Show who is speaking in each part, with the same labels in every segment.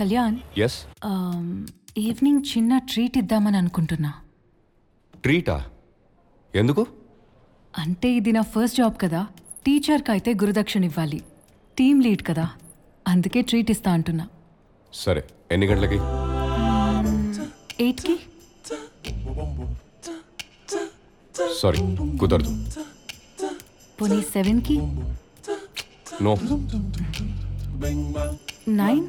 Speaker 1: Kalyan
Speaker 2: yes
Speaker 1: um, evening చిన్న treat ఇద్దామని అనుకుంటున్నా
Speaker 2: ట్రీటా ఎందుకు
Speaker 1: అంటే ఇది నా ఫస్ట్ జాబ్ కదా టీచర్కి అయితే గురుదక్షిణ ఇవ్వాలి టీమ్ లీడ్ కదా అందుకే ట్రీట్ ఇస్తా అంటున్నా
Speaker 2: సరే ఎన్ని గంటలకి
Speaker 1: ఎయిట్కి
Speaker 2: సారీ కుదరదు
Speaker 1: పోనీ సెవెన్కి
Speaker 2: నో
Speaker 1: నైన్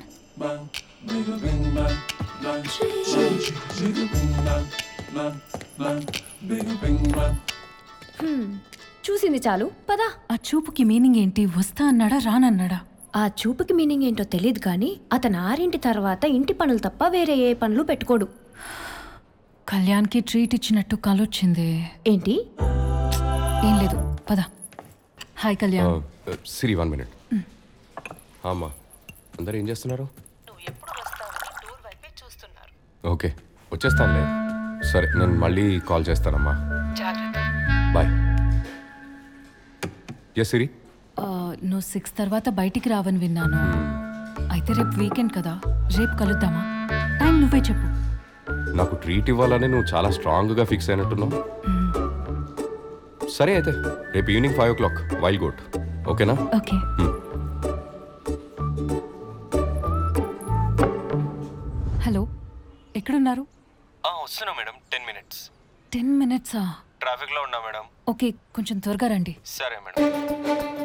Speaker 3: చూసింది చాలు పదా
Speaker 1: ఆ చూపుకి మీనింగ్ ఏంటి వస్తా అన్నాడా రానన్నాడా
Speaker 3: ఆ చూపుకి మీనింగ్ ఏంటో తెలియదు కానీ అతను ఆరింటి తర్వాత ఇంటి పనులు తప్ప వేరే ఏ పనులు పెట్టుకోడు
Speaker 1: కళ్యాణ్కి ట్రీట్ ఇచ్చినట్టు కలొచ్చింది
Speaker 3: ఏంటి
Speaker 1: ఏం లేదు పద hi Kalyan
Speaker 2: Siri one minute అమ్మా అందరు ఏం చేస్తున్నారు ఓకే వచ్చేస్తానులే సరే నేను మళ్ళీ కాల్ చేస్తానమ్మా బాయ్ ఎస్ సిరి
Speaker 1: ఆ, నువ్వు సిక్స్ తర్వాత బయటికి రావని విన్నాను అయితే రేపు వీకెండ్ కదా రేపు కలుద్దామా టైం నువ్వే చెప్పు
Speaker 2: నాకు ట్రీట్ ఇవ్వాలని నువ్వు చాలా స్ట్రాంగ్గా ఫిక్స్ అయినట్టున్నావు సరే అయితే రేపు evening five o'clock while good ఓకేనా
Speaker 1: ఓకే హలో ఎక్కడున్నారు
Speaker 4: ఆ, వస్తున్నా మేడం టెన్ మినిట్స్
Speaker 1: టెన్ మినిట్సా
Speaker 4: ట్రాఫిక్లో ఉన్నా మేడం
Speaker 1: ఓకే కొంచెం త్వరగా రండి
Speaker 4: సరే మేడం